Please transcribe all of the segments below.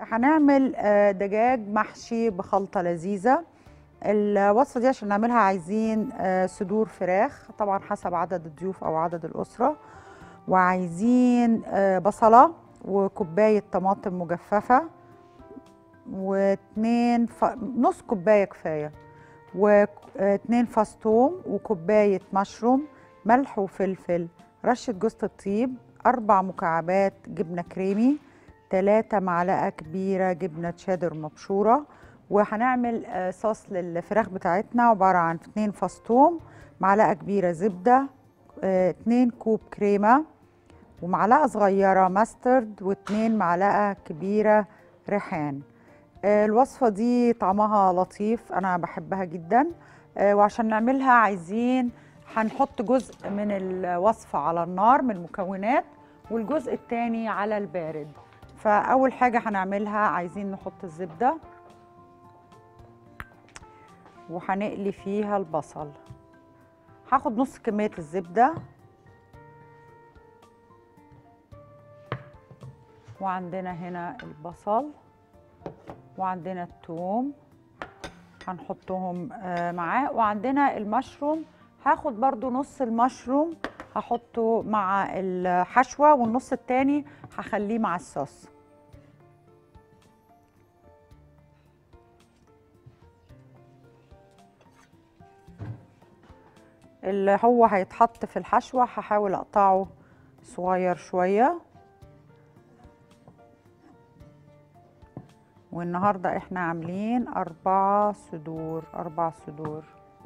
هنعمل آه، دجاج محشي بخلطة لذيذة الوصفة دي عشان نعملها عايزين آه، صدور فراخ طبعا حسب عدد الضيوف أو عدد الأسرة وعايزين آه، بصلة وكوباية طماطم مجففة واتنين ف... نص كوباية كفاية واتنين فاص توم وكوباية مشروم ملح وفلفل رشة جوز الطيب أربع مكعبات جبنة كريمي تلاتة معلقة كبيرة جبنة تشيدر مبشورة وهنعمل آه، صوص للفراخ بتاعتنا عبارة عن اتنين فاص توم معلقة كبيرة زبدة آه، اتنين كوب كريمة ومعلقة صغيرة ماسترد واتنين معلقة كبيرة ريحان آه، الوصفة دي طعمها لطيف أنا بحبها جدا آه، وعشان نعملها عايزين هنحط جزء من الوصفة على النار من المكونات والجزء التاني على البارد فأول حاجة هنعملها عايزين نحط الزبدة وهنقلي فيها البصل هاخد نص كمية الزبدة وعندنا هنا البصل وعندنا الثوم هنحطهم آه، معاه وعندنا المشروم هاخد برضو نص المشروم هحطه مع الحشوة والنص التاني هخليه مع الصوص اللي هو هيتحط في الحشوة هحاول اقطعه صغير شوية والنهاردة احنا عاملين أربعة صدور أربع صدور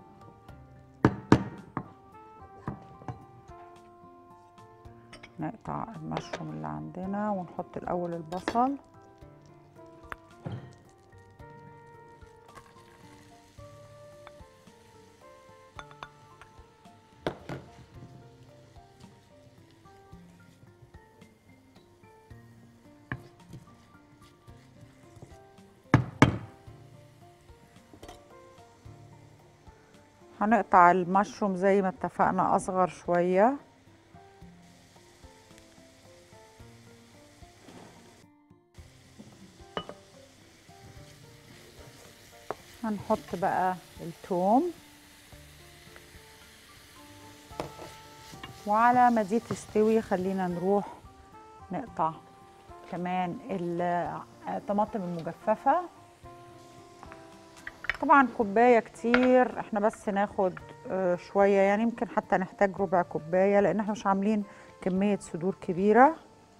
نقطع المشروم اللي عندنا ونحط الأول البصل هنقطع المشروم زي ما اتفقنا أصغر شوية هنحط بقى الثوم وعلى ما دي تستوي خلينا نروح نقطع كمان ال- الطماطم المجففة طبعا كوباية كتير احنا بس ناخد آه، شوية يعني يمكن حتى نحتاج ربع كوباية لان احنا مش عاملين كمية صدور كبيرة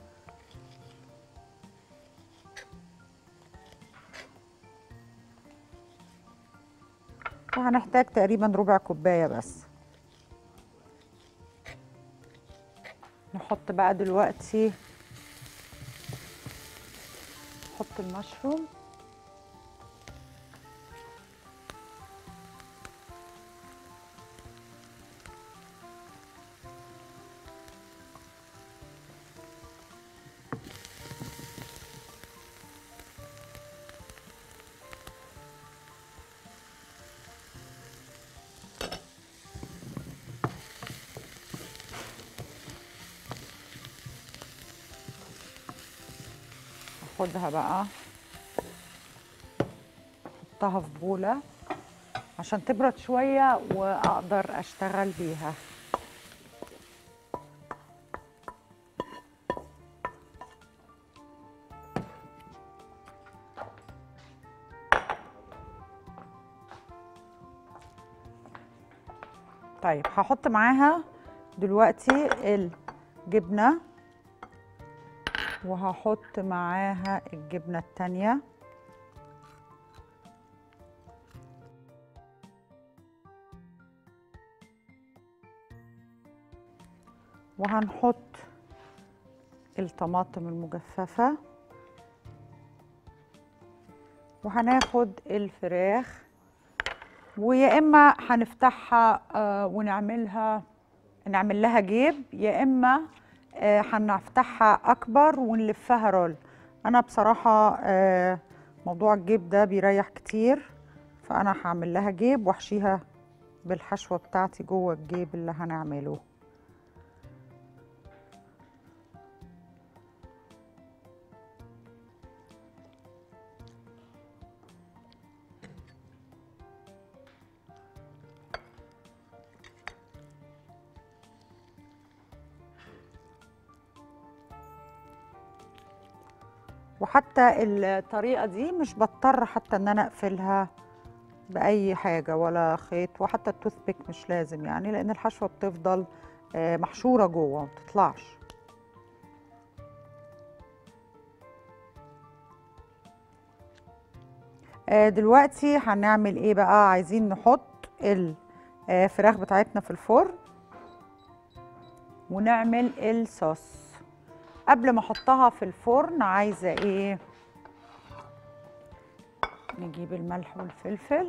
وهنحتاج تقريبا ربع كوباية بس نحط بقى دلوقتي نحط المشروم اخدها بقى احطها في بولة عشان تبرد شوية واقدر اشتغل بيها طيب هحط معاها دلوقتي الجبنه وهحط معاها الجبنة التانية وهنحط الطماطم المجففة وهناخد الفراخ ويا إما هنفتحها آه، ونعملها نعمل لها جيب يا إما آه، هنفتحها اكبر ونلفها رول انا بصراحه آه، موضوع الجيب ده بيريح كتير فانا هعمل لها جيب واحشيها بالحشوه بتاعتي جوه الجيب اللي هنعمله وحتى الطريقه دي مش بضطر حتى ان انا اقفلها باي حاجه ولا خيط وحتى التوث بيك مش لازم يعني لان الحشوه بتفضل آه، محشوره جوه ما بتطلعش آه، دلوقتي هنعمل ايه بقى عايزين نحط الفراخ بتاعتنا في الفرن ونعمل الصوص قبل ما احطها في الفرن عايزه ايه نجيب الملح والفلفل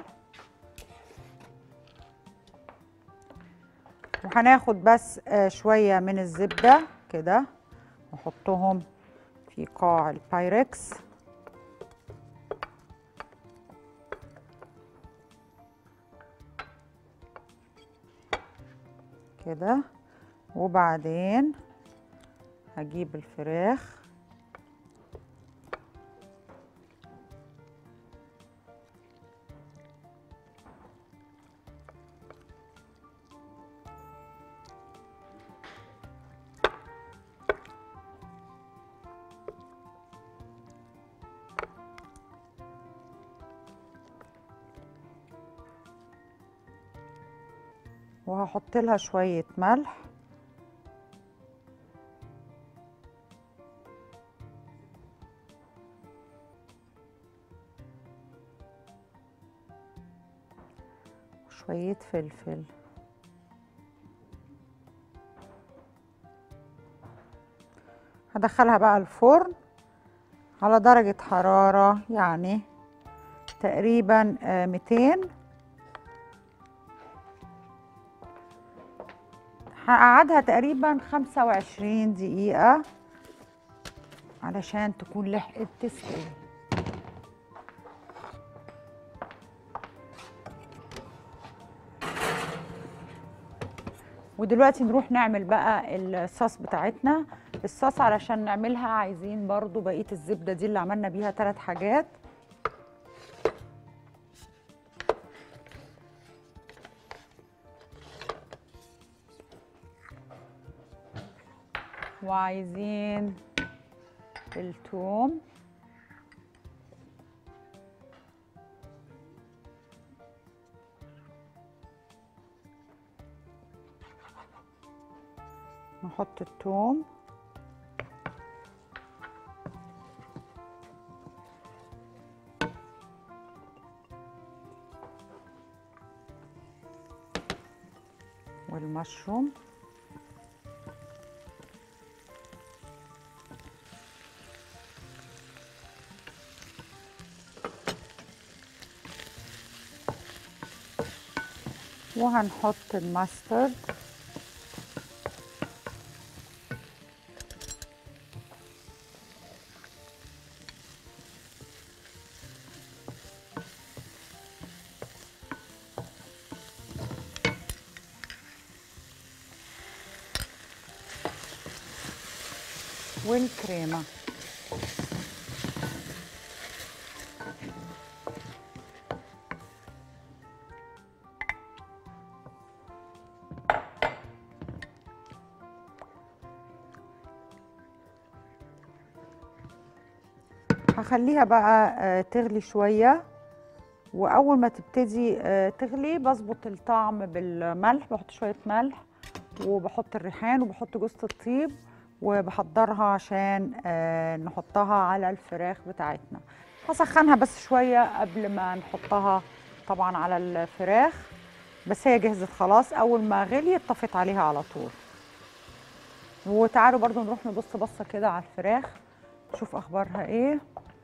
وهناخد بس آه، شويه من الزبده كده نحطهم في قاع البايركس كده وبعدين هجيب الفراخ وهحط لها شوية ملح وشوية فلفل هدخلها بقى الفرن على درجة حرارة يعني تقريبا آه، 200 هقعدها تقريبا 25 دقيقة علشان تكون لحقت تستوي ودلوقتي نروح نعمل بقى الصوص بتاعتنا الصوص علشان نعملها عايزين برضو بقية الزبدة دي اللي عملنا بيها ثلاث حاجات وعايزين الثوم نحط الثوم والمشروم وهنحط الماسترد والكريمه هخليها بقى آه، تغلي شوية وأول ما تبتدي آه، تغلي بظبط الطعم بالملح بحط شوية ملح وبحط الريحان وبحط جوز الطيب وبحضرها عشان آه، نحطها على الفراخ بتاعتنا هسخنها بس شوية قبل ما نحطها طبعا على الفراخ بس هي جهزت خلاص أول ما غليت طفيت عليها على طول وتعالوا برضو نروح نبص بصة كده على الفراخ نشوف أخبارها إيه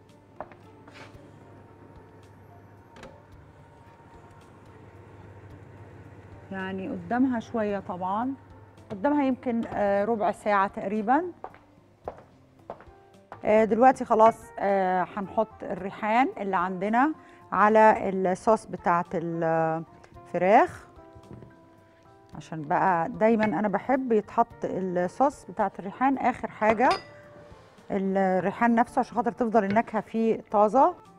يعني قدامها شوية طبعا قدامها يمكن آه، ربع ساعة تقريبا آه، دلوقتي خلاص آه، هنحط الريحان اللي عندنا على الصوص بتاعت الفراخ عشان بقى دايما انا بحب يتحط الصوص بتاعت الريحان اخر حاجة الريحان نفسه عشان خاطر تفضل النكهة فيه طازة